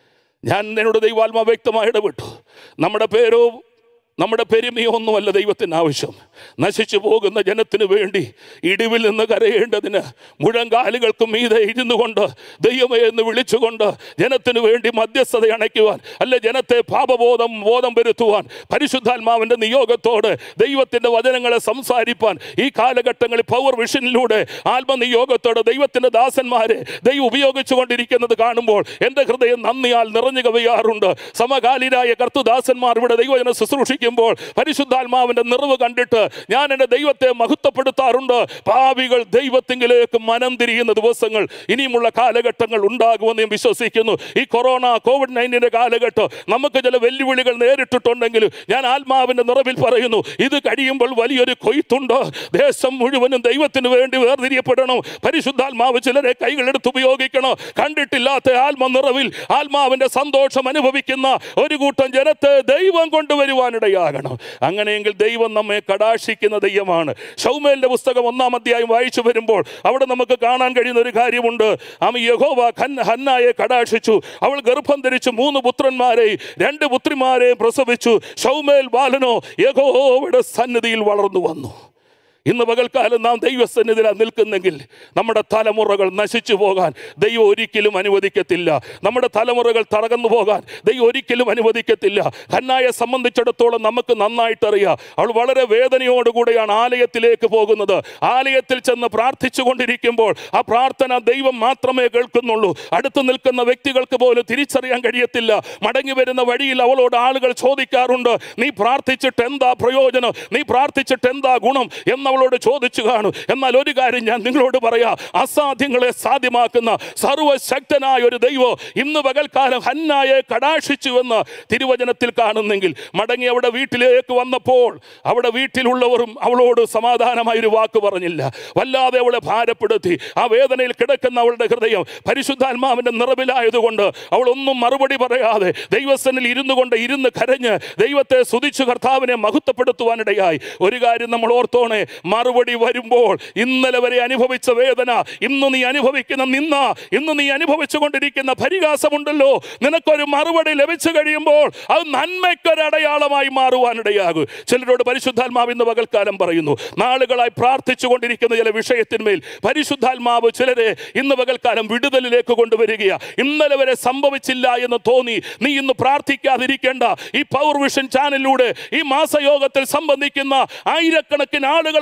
ഞാൻ എന്നോട് ദൈവാത്മാ വ്യക്തമായി ഇടപെട്ടു നമ്മുടെ പേരോ നമ്മുടെ പെരുമയോ ഒന്നുമല്ല ദൈവത്തിന് ആവശ്യം നശിച്ചു പോകുന്ന ജനത്തിന് വേണ്ടി ഇടിവിൽ നിന്ന് കരയേണ്ടതിന് മുഴങ്കാലുകൾക്ക് മീതെ ഇരുന്നു കൊണ്ട് ദൈവമേ എന്ന് വിളിച്ചുകൊണ്ട് ജനത്തിന് വേണ്ടി മധ്യസ്ഥത അണയ്ക്കുവാൻ അല്ല ജനത്തെ പാപബോധം ബോധം വരുത്തുവാൻ പരിശുദ്ധാത്മാവിൻ്റെ നിയോഗത്തോട് ദൈവത്തിൻ്റെ വചനങ്ങളെ സംസാരിപ്പാൻ ഈ കാലഘട്ടങ്ങളിൽ പവർ വിഷനിലൂടെ ആത്മനിയോഗത്തോടെ ദൈവത്തിൻ്റെ ദാസന്മാരെ ദൈവം ഉപയോഗിച്ചു കൊണ്ടിരിക്കുന്നത് കാണുമ്പോൾ എൻ്റെ ഹൃദയം നന്ദിയാൽ നിറഞ്ഞു കവിയാറുണ്ട് സമകാലീനായ കർത്തുദാസന്മാർ ഇവിടെ ദൈവജന ശുശ്രൂഷിക്കുമ്പോൾ പരിശുദ്ധാത്മാവിൻ്റെ നിറവ് കണ്ടിട്ട് ഞാൻ എൻ്റെ ദൈവത്തെ മഹത്വപ്പെടുത്താറുണ്ട് പാവികൾ ദൈവത്തിങ്കിലേക്ക് മനം തിരിയുന്ന ദിവസങ്ങൾ ഇനിയുമുള്ള കാലഘട്ടങ്ങൾ ഉണ്ടാകുമെന്ന് ഞാൻ വിശ്വസിക്കുന്നു ഈ കൊറോണ കോവിഡ് നയൻറ്റീൻ്റെ കാലഘട്ടം നമുക്ക് ചില വെല്ലുവിളികൾ നേരിട്ടിട്ടുണ്ടെങ്കിലും ഞാൻ ആത്മാവിൻ്റെ നിറവിൽ പറയുന്നു ഇത് കഴിയുമ്പോൾ വലിയൊരു കൊയ്ത്തുണ്ട് ദേശം മുഴുവനും ദൈവത്തിന് വേണ്ടി വേർതിരിയപ്പെടണം പരിശുദ്ധാത്മാവ് ചിലരെ കൈകളെടുത്ത് ഉപയോഗിക്കണം കണ്ടിട്ടില്ലാത്ത ആത്മ നിറവിൽ ആത്മാവിൻ്റെ സന്തോഷം അനുഭവിക്കുന്ന ഒരു കൂട്ടം ജനത്തെ ദൈവം കൊണ്ടുവരുവാനിടയാകണം അങ്ങനെയെങ്കിൽ ദൈവം നമ്മെ കടാക്ഷിക്കുന്ന ദൈവമാണ് ഷൗമേലിന്റെ പുസ്തകം ഒന്നാം അധ്യായം വായിച്ചു വരുമ്പോൾ അവിടെ നമുക്ക് കാണാൻ കഴിയുന്ന ഒരു കാര്യമുണ്ട് ആമ യഹോവ ഖൻ- ഹന്നായെ കടാക്ഷിച്ചു അവൾ ഗർഭം ധരിച്ചു മൂന്ന് പുത്രന്മാരെ രണ്ട് പുത്രിമാരെ പ്രസവിച്ചു ഷൗമേൽ ബാലനോ യഹോവയുടെ സന്നിധിയിൽ വളർന്നു വന്നു ഇന്ന് പകൽക്കാലം നാം ദൈവസന്നിധിയിലാണ് നിൽക്കുന്നെങ്കിൽ നമ്മുടെ തലമുറകൾ നശിച്ചു പോകാൻ ദൈവം ഒരിക്കലും അനുവദിക്കത്തില്ല നമ്മുടെ തലമുറകൾ തറകന്നു പോകാൻ ദൈവം ഒരിക്കലും അനുവദിക്കത്തില്ല ഹന്നായെ സംബന്ധിച്ചിടത്തോളം നമുക്ക് നന്നായിട്ടറിയാം അവൾ വളരെ വേദനയോടുകൂടെയാണ് ആലയത്തിലേക്ക് പോകുന്നത് ആലയത്തിൽ ചെന്ന് പ്രാർത്ഥിച്ചു കൊണ്ടിരിക്കുമ്പോൾ ആ പ്രാർത്ഥന ദൈവം മാത്രമേ കേൾക്കുന്നുള്ളൂ അടുത്ത് നിൽക്കുന്ന വ്യക്തികൾക്ക് പോലും തിരിച്ചറിയാൻ കഴിയത്തില്ല മടങ്ങി വരുന്ന വഴിയിൽ അവളോട് ആളുകൾ ചോദിക്കാറുണ്ട് നീ പ്രാർത്ഥിച്ചിട്ട് എന്താ പ്രയോജനം നീ പ്രാർത്ഥിച്ചിട്ട് എന്താ ഗുണം എന്നവളോട് ചോദിച്ചു കാണും എന്നാൽ ഒരു കാര്യം ഞാൻ നിങ്ങളോട് പറയാം അസാധ്യങ്ങളെ സാധ്യമാക്കുന്ന സർവശക്തനായ ഒരു ദൈവം ഇന്ന് പകൽക്കാലം ഹന്നായെ കടാക്ഷിച്ചുവെന്ന് തിരുവചനത്തിൽ കാണുന്നെങ്കിൽ മടങ്ങി അവിടെ വീട്ടിലേക്ക് വന്നപ്പോൾ അവിടെ വീട്ടിലുള്ളവരും അവളോട് സമാധാനമായ ഒരു വാക്ക് പറഞ്ഞില്ല വല്ലാതെ അവളെ ഭാരപ്പെടുത്തി ആ വേദനയിൽ കിടക്കുന്ന അവളുടെ ഹൃദയം പരിശുദ്ധാത്മാവിന്റെ നിറവിലായതുകൊണ്ട് അവൾ ഒന്നും മറുപടി പറയാതെ ദൈവസനിൽ ഇരുന്നു കൊണ്ട് ഇരുന്ന് കരഞ്ഞ് ദൈവത്തെ സ്തുതിച്ചു കർത്താവിനെ മഹത്വപ്പെടുത്തുവാനിടയായി ഒരു കാര്യം നമ്മൾ ഓർത്തോണേ മറുപടി വരുമ്പോൾ ഇന്നലെ വരെ അനുഭവിച്ച വേദന ഇന്ന് നീ അനുഭവിക്കുന്ന നിന്ന ഇന്ന് നീ അനുഭവിച്ചു കൊണ്ടിരിക്കുന്ന പരിഹാസമുണ്ടല്ലോ നിനക്കൊരു മറുപടി ലഭിച്ചു കഴിയുമ്പോൾ അത് നന്മയ്ക്കൊരു അടയാളമായി മാറുവാനിടയാകും ചിലരോട് പരിശുദ്ധാത്മാവ് ഇന്ന് പകൽക്കാലം പറയുന്നു നാളുകളായി പ്രാർത്ഥിച്ചു കൊണ്ടിരിക്കുന്ന ചില വിഷയത്തിന്മേൽ പരിശുദ്ധാത്മാവ് ചിലരെ ഇന്ന് പകൽക്കാലം വിടുതലിലേക്ക് കൊണ്ടുവരികയാ ഇന്നലെ വരെ സംഭവിച്ചില്ല എന്ന് തോന്നി നീ ഇന്ന് പ്രാർത്ഥിക്കാതിരിക്കേണ്ട ഈ പവർ വിഷൻ ചാനലിലൂടെ ഈ മാസയോഗത്തിൽ സംബന്ധിക്കുന്ന ആയിരക്കണക്കിന് ആളുകൾ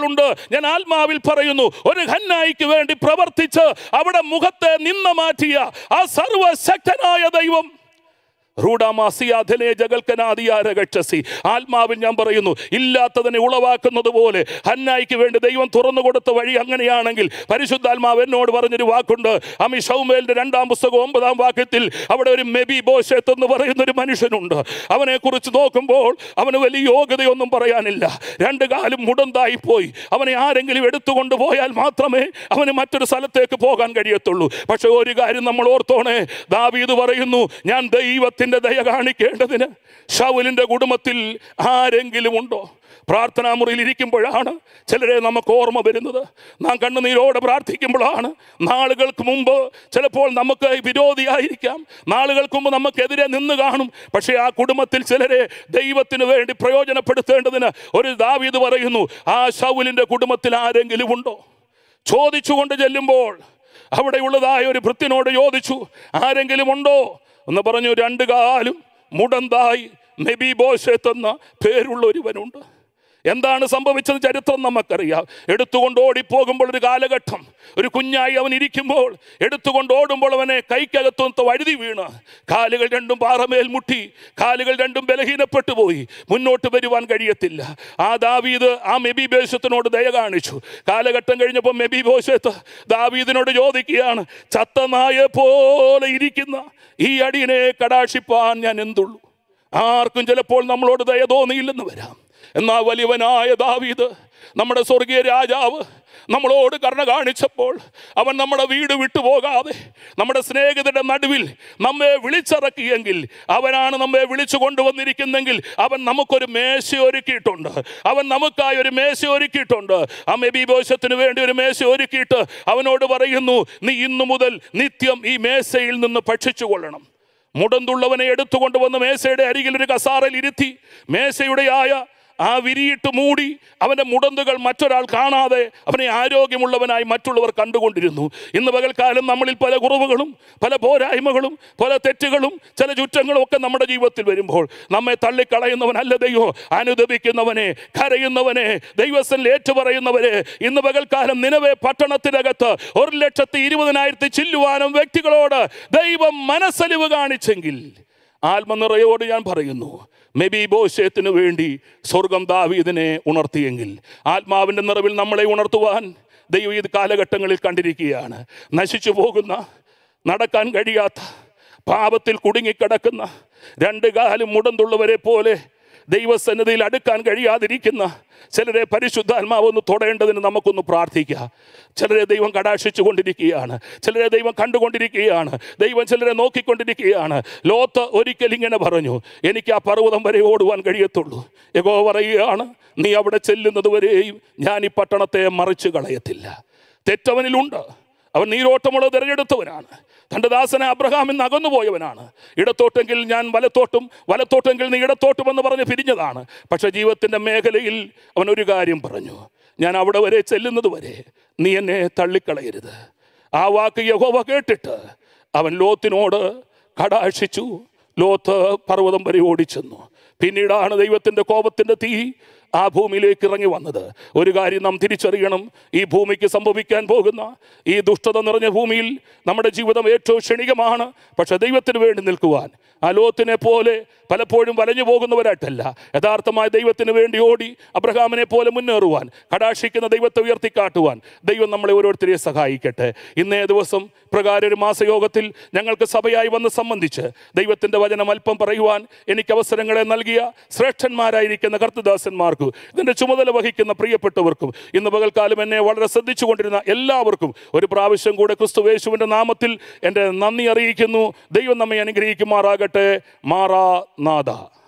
ചിലരുണ്ട് ഞാൻ ആത്മാവിൽ പറയുന്നു ഒരു ഹന്നായിക്ക് വേണ്ടി പ്രവർത്തിച്ച് അവിടെ മുഖത്തെ നിന്ന മാറ്റിയ ആ സർവശക്തനായ ദൈവം റൂഡാമാസിയാധനേജകൽക്കനാദിയാരകക്ഷസി ആത്മാവിൽ ഞാൻ പറയുന്നു ഇല്ലാത്തതിനെ ഉളവാക്കുന്നത് പോലെ ഹന്നായിക്ക് വേണ്ടി ദൈവം തുറന്നു കൊടുത്ത വഴി അങ്ങനെയാണെങ്കിൽ പരിശുദ്ധാത്മാവ് എന്നോട് പറഞ്ഞൊരു വാക്കുണ്ട് അമി ഷൗമേലിന്റെ രണ്ടാം പുസ്തകം ഒമ്പതാം വാക്യത്തിൽ അവിടെ ഒരു മെബി ബോഷത്ത് എന്ന് പറയുന്ന ഒരു മനുഷ്യനുണ്ട് അവനെ കുറിച്ച് നോക്കുമ്പോൾ അവന് വലിയ യോഗ്യതയൊന്നും പറയാനില്ല രണ്ട് കാലും മുടന്തായി പോയി അവനെ ആരെങ്കിലും എടുത്തുകൊണ്ട് പോയാൽ മാത്രമേ അവന് മറ്റൊരു സ്ഥലത്തേക്ക് പോകാൻ കഴിയത്തുള്ളൂ പക്ഷെ ഒരു കാര്യം നമ്മൾ ഓർത്തോണേ ദാവീദ് പറയുന്നു ഞാൻ ദൈവത്തിന്റെ ദയ കാണിക്കേണ്ടതിന് ഷൗലിന്റെ കുടുംബത്തിൽ ആരെങ്കിലും ഉണ്ടോ പ്രാർത്ഥനാ മുറിയിൽ ഇരിക്കുമ്പോഴാണ് ചിലരെ നമുക്ക് ഓർമ്മ വരുന്നത് നാം കണ്ണുനീരോടെ പ്രാർത്ഥിക്കുമ്പോഴാണ് നാളുകൾക്ക് മുമ്പ് ചിലപ്പോൾ നമുക്ക് വിരോധിയായിരിക്കാം നാളുകൾക്ക് മുമ്പ് നമുക്കെതിരെ നിന്ന് കാണും പക്ഷേ ആ കുടുംബത്തിൽ ചിലരെ ദൈവത്തിന് വേണ്ടി പ്രയോജനപ്പെടുത്തേണ്ടതിന് ഒരു ദാവീദ് പറയുന്നു ആ ഷൗലിൻ്റെ കുടുംബത്തിൽ ആരെങ്കിലും ഉണ്ടോ ചോദിച്ചുകൊണ്ട് ചെല്ലുമ്പോൾ അവിടെയുള്ളതായ ഒരു ഭൃത്യനോട് ചോദിച്ചു ആരെങ്കിലും ഉണ്ടോ എന്ന് പറഞ്ഞു രണ്ട് കാലും മുടന്തായി മെബി ബോഷത്ത് എന്ന പേരുള്ള ഒരുവനുണ്ട് എന്താണ് സംഭവിച്ചത് ചരിത്രം നമുക്കറിയാം എടുത്തുകൊണ്ട് ഓടിപ്പോകുമ്പോൾ ഒരു കാലഘട്ടം ഒരു കുഞ്ഞായി അവൻ ഇരിക്കുമ്പോൾ എടുത്തുകൊണ്ട് ഓടുമ്പോൾ അവനെ കൈക്കകത്തുനിന്ന് വഴുതി വീണ് കാലുകൾ രണ്ടും പാറമേൽ മുട്ടി കാലുകൾ രണ്ടും ബലഹീനപ്പെട്ടു പോയി മുന്നോട്ട് വരുവാൻ കഴിയത്തില്ല ആ ദാവീദ് ആ മെബി ബേശത്തിനോട് ദയ കാണിച്ചു കാലഘട്ടം കഴിഞ്ഞപ്പോൾ മെബി ബോശത്ത് ദാവീദിനോട് ചോദിക്കുകയാണ് ചത്ത നായെ പോലെ ഇരിക്കുന്ന ഈ അടിയനെ കടാക്ഷിപ്പാൻ ഞാൻ എന്തുള്ളൂ ആർക്കും ചിലപ്പോൾ നമ്മളോട് ദയ തോന്നിയില്ലെന്ന് വരാം എന്നാൽ വലിയവനായ ദാവീദ് നമ്മുടെ സ്വർഗീയ രാജാവ് നമ്മളോട് കരുണ കാണിച്ചപ്പോൾ അവൻ നമ്മുടെ വീട് വിട്ടുപോകാതെ നമ്മുടെ സ്നേഹിതരുടെ നടുവിൽ നമ്മെ വിളിച്ചിറക്കിയെങ്കിൽ അവനാണ് നമ്മെ വിളിച്ചു കൊണ്ടുവന്നിരിക്കുന്നെങ്കിൽ അവൻ നമുക്കൊരു മേശ ഒരുക്കിയിട്ടുണ്ട് അവൻ നമുക്കായി ഒരു മേശ ഒരുക്കിയിട്ടുണ്ട് ആ മെബിബോശത്തിന് വേണ്ടി ഒരു മേശ ഒരുക്കിയിട്ട് അവനോട് പറയുന്നു നീ ഇന്നു മുതൽ നിത്യം ഈ മേശയിൽ നിന്ന് ഭക്ഷിച്ചു കൊള്ളണം മുടന്തുള്ളവനെ എടുത്തുകൊണ്ടുവന്ന് മേശയുടെ അരികിൽ ഒരു കസാറയിൽ ഇരുത്തി മേശയുടെ ആയ ആ വിരിയിട്ട് മൂടി അവൻ്റെ മുടന്തുകൾ മറ്റൊരാൾ കാണാതെ അവനെ ആരോഗ്യമുള്ളവനായി മറ്റുള്ളവർ കണ്ടുകൊണ്ടിരുന്നു ഇന്ന് പകൽക്കാലം നമ്മളിൽ പല കുറവുകളും പല പോരായ്മകളും പല തെറ്റുകളും ചില ചുറ്റങ്ങളും ഒക്കെ നമ്മുടെ ജീവിതത്തിൽ വരുമ്പോൾ നമ്മെ തള്ളിക്കളയുന്നവനല്ല ദൈവം അനുദപിക്കുന്നവനെ കരയുന്നവനെ ദൈവസ്ഥനിൽ ഏറ്റുപറയുന്നവരെ ഇന്ന് പകൽക്കാലം നിലവെ പട്ടണത്തിനകത്ത് ഒരു ലക്ഷത്തി ഇരുപതിനായിരത്തി ചില്ലുവാനും വ്യക്തികളോട് ദൈവം മനസ്സലിവ് കാണിച്ചെങ്കിൽ ആത്മനിറയോട് ഞാൻ പറയുന്നു മെബി ബോശയത്തിന് വേണ്ടി സ്വർഗം ദാവീദിനെ ഉണർത്തിയെങ്കിൽ ആത്മാവിൻ്റെ നിറവിൽ നമ്മളെ ഉണർത്തുവാൻ ദൈവം ഈ കാലഘട്ടങ്ങളിൽ കണ്ടിരിക്കുകയാണ് നശിച്ചു പോകുന്ന നടക്കാൻ കഴിയാത്ത പാപത്തിൽ കുടുങ്ങിക്കിടക്കുന്ന രണ്ട് കാലും മുടന്തുള്ളവരെ പോലെ ദൈവസന്നിധിയിൽ അടുക്കാൻ കഴിയാതിരിക്കുന്ന ചിലരെ പരിശുദ്ധാത്മാവ് ഒന്ന് തൊടേണ്ടതിന് നമുക്കൊന്ന് പ്രാർത്ഥിക്കുക ചിലരെ ദൈവം കടാക്ഷിച്ചു കൊണ്ടിരിക്കുകയാണ് ചിലരെ ദൈവം കണ്ടുകൊണ്ടിരിക്കുകയാണ് ദൈവം ചിലരെ നോക്കിക്കൊണ്ടിരിക്കുകയാണ് ലോത്ത് ഒരിക്കൽ ഇങ്ങനെ പറഞ്ഞു എനിക്ക് ആ പർവ്വതം വരെ ഓടുവാൻ കഴിയത്തുള്ളൂ യഗോ പറയുകയാണ് നീ അവിടെ ചെല്ലുന്നത് വരെയും ഞാൻ ഈ പട്ടണത്തെ മറിച്ച് കളയത്തില്ല തെറ്റവനിലുണ്ട് അവൻ നീരോട്ടമുള്ളത് തിരഞ്ഞെടുത്തവനാണ് തൻ്റെ ദാസനെ അബ്രഹാമിൽ നിന്ന് അകന്നുപോയവനാണ് ഇടത്തോട്ടെങ്കിൽ ഞാൻ വലത്തോട്ടും വലത്തോട്ടെങ്കിൽ നീ ഇടത്തോട്ടും എന്ന് പറഞ്ഞ് പിരിഞ്ഞതാണ് പക്ഷേ ജീവിതത്തിൻ്റെ മേഖലയിൽ അവൻ ഒരു കാര്യം പറഞ്ഞു ഞാൻ അവിടെ വരെ ചെല്ലുന്നത് വരെ നീ എന്നെ തള്ളിക്കളയരുത് ആ വാക്ക് യഹോവ കേട്ടിട്ട് അവൻ ലോത്തിനോട് കടാക്ഷിച്ചു ലോത്ത് പർവ്വതം വരെ ഓടിച്ചെന്നു പിന്നീടാണ് ദൈവത്തിൻ്റെ കോപത്തിൻ്റെ തീ ആ ഭൂമിയിലേക്ക് ഇറങ്ങി വന്നത് ഒരു കാര്യം നാം തിരിച്ചറിയണം ഈ ഭൂമിക്ക് സംഭവിക്കാൻ പോകുന്ന ഈ ദുഷ്ടത നിറഞ്ഞ ഭൂമിയിൽ നമ്മുടെ ജീവിതം ഏറ്റവും ക്ഷണികമാണ് പക്ഷെ ദൈവത്തിന് വേണ്ടി നിൽക്കുവാൻ ആ ലോത്തിനെ പോലെ പലപ്പോഴും വലഞ്ഞു പോകുന്നവരായിട്ടല്ല യഥാർത്ഥമായ ദൈവത്തിന് വേണ്ടി ഓടി അബ്രഹാമിനെ പോലെ മുന്നേറുവാൻ കടാക്ഷിക്കുന്ന ദൈവത്തെ ഉയർത്തിക്കാട്ടുവാൻ ദൈവം നമ്മളെ ഓരോരുത്തരെയും സഹായിക്കട്ടെ ഇന്നേ ദിവസം പ്രകാരം ഒരു മാസയോഗത്തിൽ ഞങ്ങൾക്ക് സഭയായി വന്ന് സംബന്ധിച്ച് ദൈവത്തിൻ്റെ വചനം അല്പം പറയുവാൻ എനിക്ക് അവസരങ്ങളെ നൽകിയ ശ്രേഷ്ഠന്മാരായിരിക്കുന്ന കർത്തദാസന്മാർക്കും ഇതിൻ്റെ ചുമതല വഹിക്കുന്ന പ്രിയപ്പെട്ടവർക്കും ഇന്ന് പകൽക്കാലം എന്നെ വളരെ ശ്രദ്ധിച്ചുകൊണ്ടിരുന്ന എല്ലാവർക്കും ഒരു പ്രാവശ്യം കൂടെ ക്രിസ്തു യേശുവിൻ്റെ നാമത്തിൽ എൻ്റെ നന്ദി അറിയിക്കുന്നു ദൈവം നമ്മെ അനുഗ്രഹിക്കുമാറാകട്ടെ മാറാ നാഥ